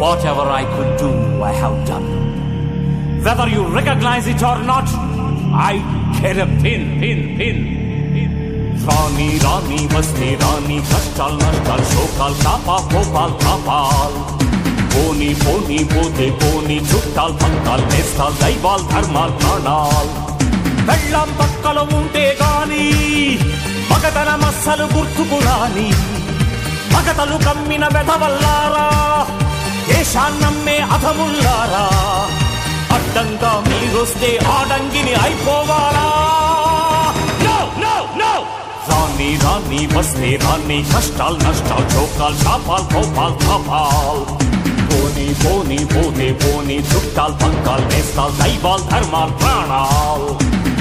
Whatever I could do, I have done. Whether you recognize it or not, I care a pin, pin, pin. రాణి రాణి వస్తే రాణి కష్టాలు నష్టాలు శోకాలు తాపా కోపాలు తాపాల్ పోనీ పోనీ పోతే పోనీ చుట్టాలు పంతాలు నేస్తాలు దైవాల్ ధర్మాల్ ప్రాణాల్ వెళ్ళం పక్కలో ఉంటే గాని మగతన మస్సలు గుర్తుకు రాని మగతలు కమ్మిన వెధవల్లారా దేశాన్నమ్మే అధముల్లారా అడ్డంగా మీరొస్తే ఆడంగిని అయిపోవాలా No, no, no! రాని రాని వస్తే రాని కష్టాలు నష్టాలు చోకాలు శాపాలు కోపాలు పాపాల్ పోనీ పోనీ పోతే పోనీ చుట్టాలు పంకాలు నేస్తాలు దైవాల్ ధర్మాలు ప్రాణాలు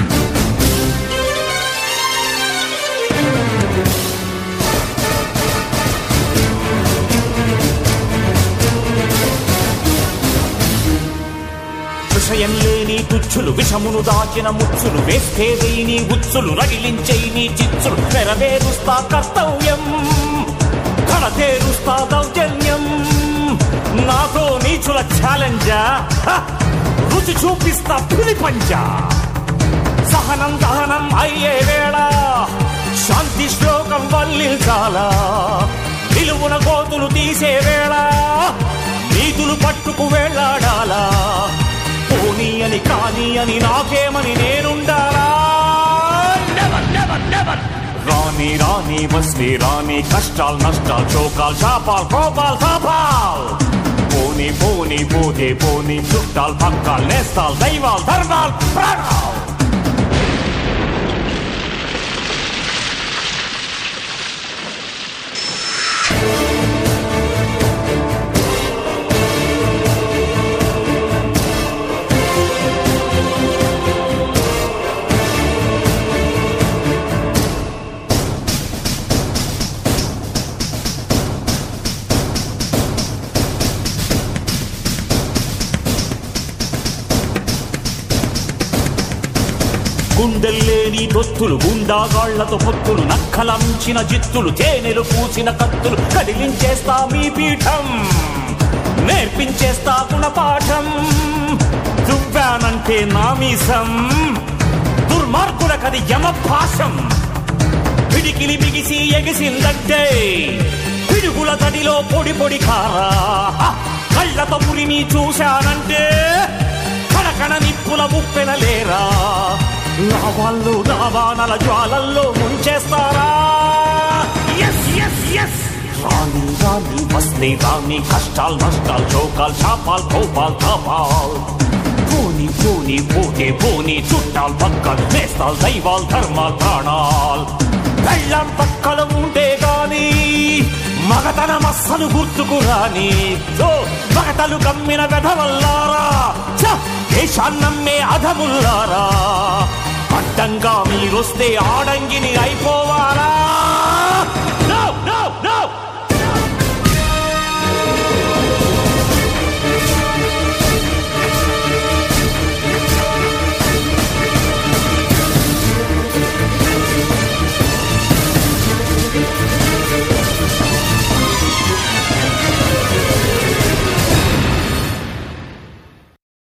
విషయం లేని తుచ్చులు విషమును దాచిన ముచ్చులు వేస్తే నీ ఉచ్చులు రగిలించే నీ చిచ్చులు నెరవేరుస్తా కర్తవ్యం కడతేరుస్తా దౌర్జన్యం నాతో నీచుల ఛాలెంజా హ! రుచి చూపిస్తా పులి పంజా సహనం దహనం అయ్యే వేళ శాంతి శ్లోకం వల్లించాల నిలువున కోతులు తీసే వేళ నీతులు పట్టుకు వెళ్ళాడాలా పోనీ అని కాని అని నాకేమని నేనుండాలా Never, never, never. రాని రాని వస్తే రాని కష్టాలు నష్టాలు చోకాలు శాపాలు కోపాలు తాపాలు పోనీ పోనీ పోతే పోనీ చుట్టాలు పక్కాలు నేస్తాలు దైవాలు ధర్మాలు ప్రాణాలు గుండెల్లేని దొత్తులు గుండాగాళ్లతో పొత్తులు నక్కలంచిన జిత్తులు తేనెలు పూసిన కత్తులు కదిలించేస్తా మీ పీఠం నేర్పించేస్తా గుణపాఠం దువ్వానంటే నామీసం దుర్మార్గులకది యమభాషం పిడికిలి బిగిసి ఎగిసిందంటే పిడుగుల తడిలో పొడి పొడి కారా హ! కళ్ళతో పులిని చూశానంటే కడకణ నిప్పుల ముప్పెనలేరా లావాళ్ళు రావానల జ్వాలల్లో ముంచేస్తారా ఎస్ ఎస్ ఎస్ రాని రాని వస్తే రాని కష్టాలు నష్టాలు చౌకాలు శాపాలు కోపాలు తాపాలు పోని పోని పోతే పోని చుట్టాలు పక్కలు నేస్తాలు దైవాలు ధర్మాలు ప్రాణాలు వెళ్ళం పక్కల ఉంటే గాని మగతన మస్సలు గుర్తుకు రాని ఓ మగతలు కమ్మిన వెధవల్లారా ఛ! దేశాన్నమ్మే అధముల్లారా అడ్డంగా మీరొస్తే ఆడంగిని అయిపోవాలా